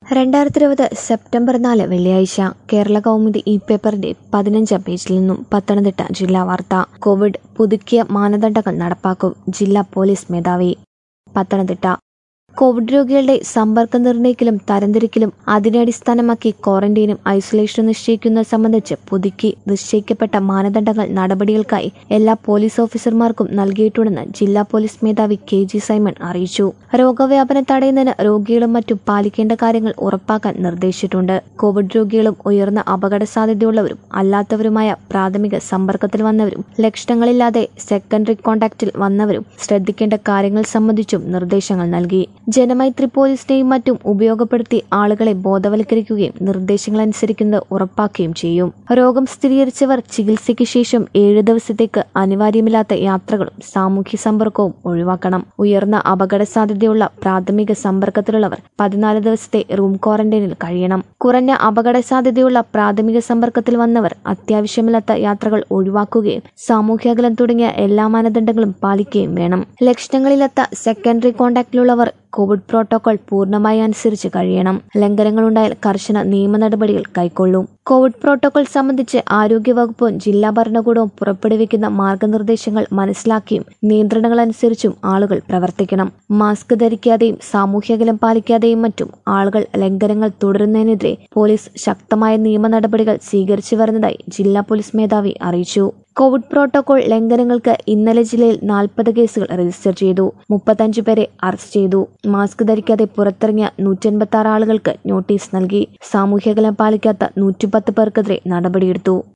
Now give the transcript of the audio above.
രണ്ടായിരത്തി ഇരുപത് സെപ്റ്റംബർ നാല് വെള്ളിയാഴ്ച കേരള കൗമുദി ഇ പേപ്പറിന്റെ പതിനഞ്ചാം പേജിൽ നിന്നും പത്തനംതിട്ട ജില്ലാ വാർത്ത കോവിഡ് പുതുക്കിയ മാനദണ്ഡങ്ങൾ നടപ്പാക്കും ജില്ലാ പോലീസ് മേധാവി പത്തനംതിട്ട കോവിഡ് രോഗികളുടെ സമ്പർക്കം നിർണ്ണയിക്കലും തരംതിരിക്കലും അതിനെ അടിസ്ഥാനമാക്കി ക്വാറന്റൈനും ഐസൊലേഷനും നിശ്ചയിക്കുന്നത് സംബന്ധിച്ച് പുതുക്കി നിശ്ചയിക്കപ്പെട്ട മാനദണ്ഡങ്ങൾ നടപടികൾക്കായി എല്ലാ പോലീസ് ഓഫീസർമാർക്കും നൽകിയിട്ടുണ്ടെന്ന് ജില്ലാ പോലീസ് മേധാവി കെ ജി സൈമൺ അറിയിച്ചു രോഗവ്യാപനം തടയുന്നതിന് രോഗികളും മറ്റും പാലിക്കേണ്ട കാര്യങ്ങൾ ഉറപ്പാക്കാൻ നിർദ്ദേശിച്ചിട്ടുണ്ട് കോവിഡ് രോഗികളും ഉയർന്ന അപകട സാധ്യതയുള്ളവരും അല്ലാത്തവരുമായ പ്രാഥമിക സമ്പർക്കത്തിൽ വന്നവരും ലക്ഷണങ്ങളില്ലാതെ സെക്കൻഡറി കോണ്ടാക്റ്റിൽ വന്നവരും ശ്രദ്ധിക്കേണ്ട കാര്യങ്ങൾ സംബന്ധിച്ചും നിർദ്ദേശങ്ങൾ നൽകി ജനമൈത്രി പോലീസിനെയും മറ്റും ഉപയോഗപ്പെടുത്തി ആളുകളെ ബോധവൽക്കരിക്കുകയും നിർദ്ദേശങ്ങൾ അനുസരിക്കുന്നത് ഉറപ്പാക്കുകയും ചെയ്യും രോഗം സ്ഥിരീകരിച്ചവർ ചികിത്സയ്ക്ക് ശേഷം ഏഴ് ദിവസത്തേക്ക് അനിവാര്യമില്ലാത്ത യാത്രകളും സാമൂഹ്യ സമ്പർക്കവും ഒഴിവാക്കണം ഉയർന്ന അപകട സാധ്യതയുള്ള പ്രാഥമിക സമ്പർക്കത്തിലുള്ളവർ പതിനാല് ദിവസത്തെ റൂം ക്വാറന്റൈനിൽ കഴിയണം കുറഞ്ഞ അപകട സാധ്യതയുള്ള പ്രാഥമിക സമ്പർക്കത്തിൽ വന്നവർ അത്യാവശ്യമില്ലാത്ത യാത്രകൾ ഒഴിവാക്കുകയും സാമൂഹ്യ അകലം തുടങ്ങിയ എല്ലാ മാനദണ്ഡങ്ങളും പാലിക്കുകയും വേണം ലക്ഷണങ്ങളില്ലാത്ത സെക്കൻഡറി കോണ്ടാക്റ്റിലുള്ളവർ കോവിഡ് പ്രോട്ടോകോൾ പൂർണ്ണമായി അനുസരിച്ച് കഴിയണം ലംഘനങ്ങളുണ്ടായാൽ കർശന നിയമ നടപടികൾ കൈക്കൊള്ളും കോവിഡ് പ്രോട്ടോകോൾ സംബന്ധിച്ച് ആരോഗ്യവകുപ്പും ജില്ലാ ഭരണകൂടവും പുറപ്പെടുവിക്കുന്ന മാർഗനിർദ്ദേശങ്ങൾ മനസ്സിലാക്കിയും നിയന്ത്രണങ്ങൾ അനുസരിച്ചും ആളുകൾ പ്രവർത്തിക്കണം മാസ്ക് ധരിക്കാതെയും സാമൂഹ്യകലം പാലിക്കാതെയും മറ്റും ആളുകൾ ലംഘനങ്ങൾ തുടരുന്നതിനെതിരെ പോലീസ് ശക്തമായ നിയമ നടപടികൾ സ്വീകരിച്ചു വരുന്നതായി ജില്ലാ പോലീസ് മേധാവി അറിയിച്ചു കോവിഡ് പ്രോട്ടോകോൾ ലംഘനങ്ങൾക്ക് ഇന്നലെ ജില്ലയിൽ നാൽപ്പത് കേസുകൾ രജിസ്റ്റർ ചെയ്തു മുപ്പത്തഞ്ച് പേരെ അറസ്റ്റ് ചെയ്തു മാസ്ക് ധരിക്കാതെ പുറത്തിറങ്ങിയ നൂറ്റൻപത്തി ആറ് ആളുകൾക്ക് നോട്ടീസ് നൽകി സാമൂഹ്യകലം പാലിക്കാത്ത നൂറ്റിപ്പത്ത് പേർക്കെതിരെ നടപടിയെടുത്തു